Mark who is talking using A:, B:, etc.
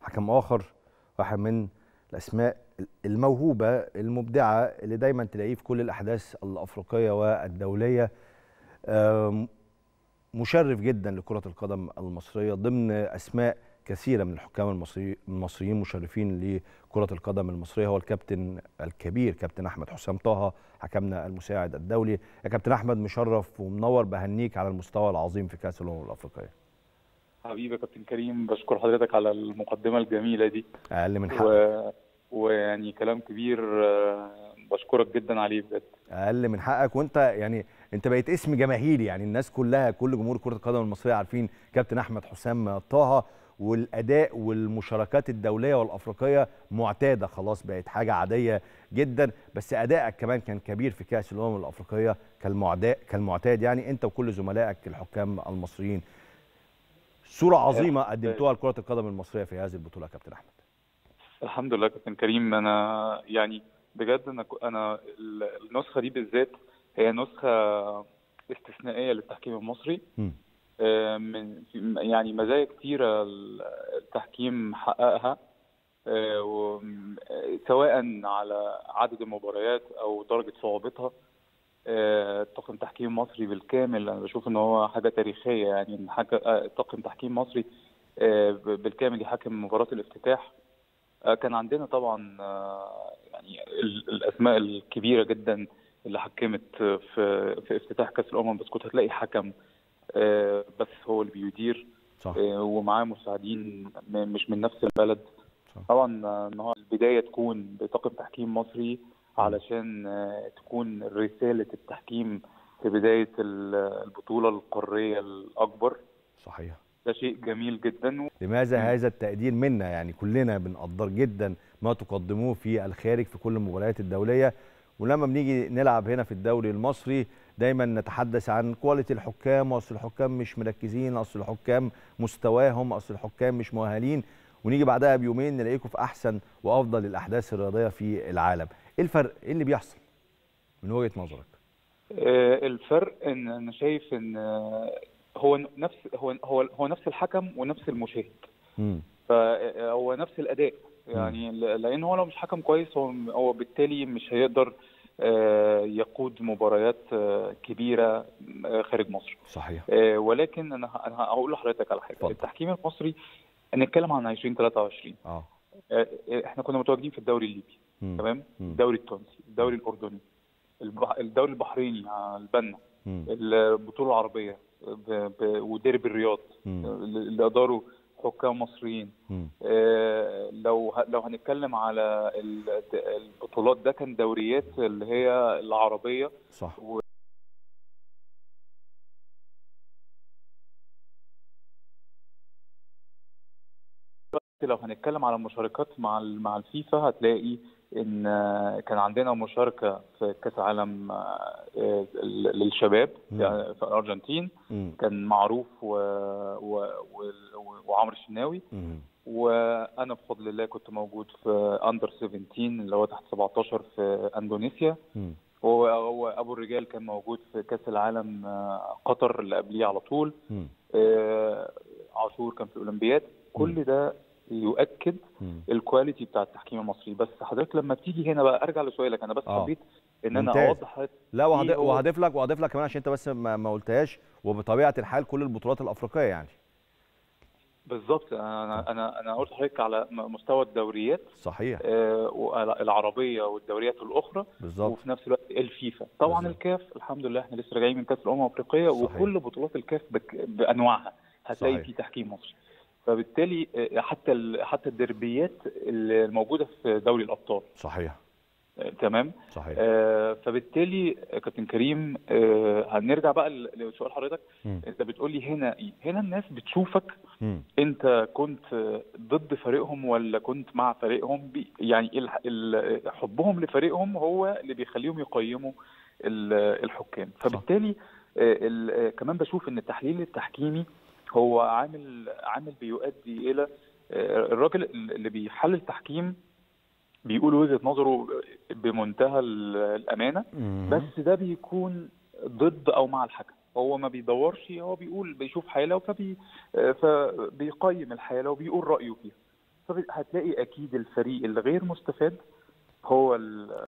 A: حكم اخر واحد من الاسماء الموهوبه المبدعه اللي دايما تلاقيه في كل الاحداث الافريقيه والدوليه آم، مشرف جدا لكره القدم المصريه ضمن اسماء كثيره من الحكام المصري المصريين مشرفين لكره القدم المصريه هو الكابتن الكبير كابتن احمد حسام طه حكمنا المساعد الدولي يا كابتن احمد مشرف ومنور بهنيك على المستوى العظيم في كاس الامم الافريقيه
B: حبيبي يا كابتن كريم بشكر حضرتك على المقدمة الجميلة دي
A: اقل من حقك
B: و... ويعني كلام كبير آه، بشكرك جدا عليه بجد
A: اقل من حقك وانت يعني انت بقيت اسم جماهيري يعني الناس كلها كل جمهور كره القدم المصريه عارفين كابتن احمد حسام طه والاداء والمشاركات الدوليه والافريقيه معتاده خلاص بقت حاجه عاديه جدا بس ادائك كمان كان كبير في كاس الامم الافريقيه كالمعتاد كالمعتاد يعني انت وكل زملائك الحكام المصريين صوره عظيمه قدمتوها لكره القدم المصريه في هذه البطوله يا كابتن احمد
B: الحمد لله كابتن كريم انا يعني بجد انا ك- انا ال- النسخة دي بالذات هي نسخة استثنائية للتحكيم المصري
A: مم.
B: آه، من في- يعني مزايا كتيرة التحكيم حققها آه، و- آه، سواء على عدد المباريات او درجة صعوبتها آه، طاقم تحكيم مصري بالكامل انا بشوف ان هو حاجه تاريخيه يعني ان حاجه آه، طاقم تحكيم مصري آه، ب- بالكامل يحكم مباراه الافتتاح آه، كان عندنا طبعا آه، يعني ال- الاسماء الكبيره جدا اللي حكمت في في افتتاح كاس الامم بس كنت هتلاقي حكم آه، بس هو اللي بيدير
A: صح
B: آه، ومعاه مساعدين م- مش من نفس البلد
A: صح.
B: طبعا آه، ان هو البدايه تكون بطاقم تحكيم مصري علشان آه، تكون رساله التحكيم في بدايه ال- البطوله القاريه الاكبر
A: صحيح
B: ده شيء جميل جدا
A: لماذا
B: مم.
A: هذا التقدير منا يعني كلنا بنقدر جدا ما تقدموه في الخارج في كل المباريات الدوليه ولما بنيجي نلعب هنا في الدوري المصري دايما نتحدث عن كواليتي الحكام واصل الحكام مش مركزين اصل الحكام مستواهم اصل الحكام مش مؤهلين ونيجي بعدها بيومين نلاقيكم في احسن وافضل الاحداث الرياضيه في العالم ايه الفرق ايه اللي بيحصل من وجهه نظرك
B: آه، الفرق ان انا شايف ان آه، هو نفس هو هو هو نفس الحكم ونفس المشاهد
A: امم
B: فهو نفس الاداء يعني ل- لان هو لو مش حكم كويس هو هو بالتالي مش هيقدر آه، يقود مباريات آه، كبيره آه، خارج مصر
A: صحيح
B: آه، ولكن انا ه- انا هقول لحضرتك على حاجه
A: اتفضل.
B: التحكيم المصري نتكلم عن 2023
A: اه
B: آه، آه، احنا كنا متواجدين في الدوري الليبي
A: مم.
B: تمام
A: مم.
B: الدوري التونسي الدوري الاردني البح- الدوري البحريني على البنا
A: مم.
B: البطوله العربيه ب... ب... وديربي الرياض
A: مم.
B: اللي اداروا حكام مصريين
A: مم.
B: آه، لو ه- لو هنتكلم على ال- البطولات ده كان دوريات اللي هي العربيه
A: صح
B: لو هنتكلم على المشاركات مع ال- مع الفيفا هتلاقي ان آه، كان عندنا مشاركه في كاس العالم آه، آه، للشباب
A: مم.
B: يعني في الارجنتين
A: مم.
B: كان معروف و... و... و... وعمرو الشناوي
A: مم.
B: وانا بفضل الله كنت موجود في اندر 17 اللي هو تحت 17 في اندونيسيا
A: مم.
B: وهو هو ابو الرجال كان موجود في كاس العالم آه، قطر اللي قبليه على طول
A: مم.
B: آه، عاشور كان في الاولمبياد كل ده يؤكد
A: مم.
B: الكواليتي بتاع التحكيم المصري بس حضرتك لما تيجي هنا بقى ارجع لسؤالك انا بس
A: آه.
B: حبيت ان انا
A: ممتاز.
B: اوضح حضرتك
A: لا وهض-
B: إيه هو-
A: وهضيف لك وهضيف لك كمان عشان انت بس ما, ما قلتهاش وبطبيعه الحال كل البطولات الافريقيه يعني
B: بالظبط انا انا انا قلت لحضرتك على م- مستوى الدوريات
A: صحيح
B: آه، العربيه والدوريات الاخرى
A: بالظبط
B: وفي نفس الوقت الفيفا طبعا
A: بالظبط.
B: الكاف الحمد لله احنا لسه راجعين من كاس الامم الافريقيه
A: صحيح.
B: وكل بطولات الكاف بك بانواعها هتلاقي
A: صحيح.
B: في تحكيم مصري فبالتالي آه، حتى ال- حتى الدربيات الموجوده في دوري الابطال
A: صحيح
B: آه، تمام
A: صحيح
B: آه، فبالتالي آه، كابتن كريم آه، هنرجع بقى ل- لسؤال حضرتك
A: مم.
B: انت بتقول لي هنا ايه هنا الناس بتشوفك
A: مم.
B: انت كنت ضد فريقهم ولا كنت مع فريقهم بي يعني ال- ال- حبهم لفريقهم هو اللي بيخليهم يقيموا ال- الحكام فبالتالي آه، ال- آه، كمان بشوف ان التحليل التحكيمي هو عامل عامل بيؤدي الى آه، الراجل اللي بيحلل تحكيم بيقول وجهة نظره بمنتهى ال- الامانه
A: مم.
B: بس ده بيكون ضد او مع الحكم هو ما بيدورش هو بيقول بيشوف حاله فبي فبيقيم الحاله وبيقول رايه فيها هتلاقي اكيد الفريق اللي غير مستفاد هو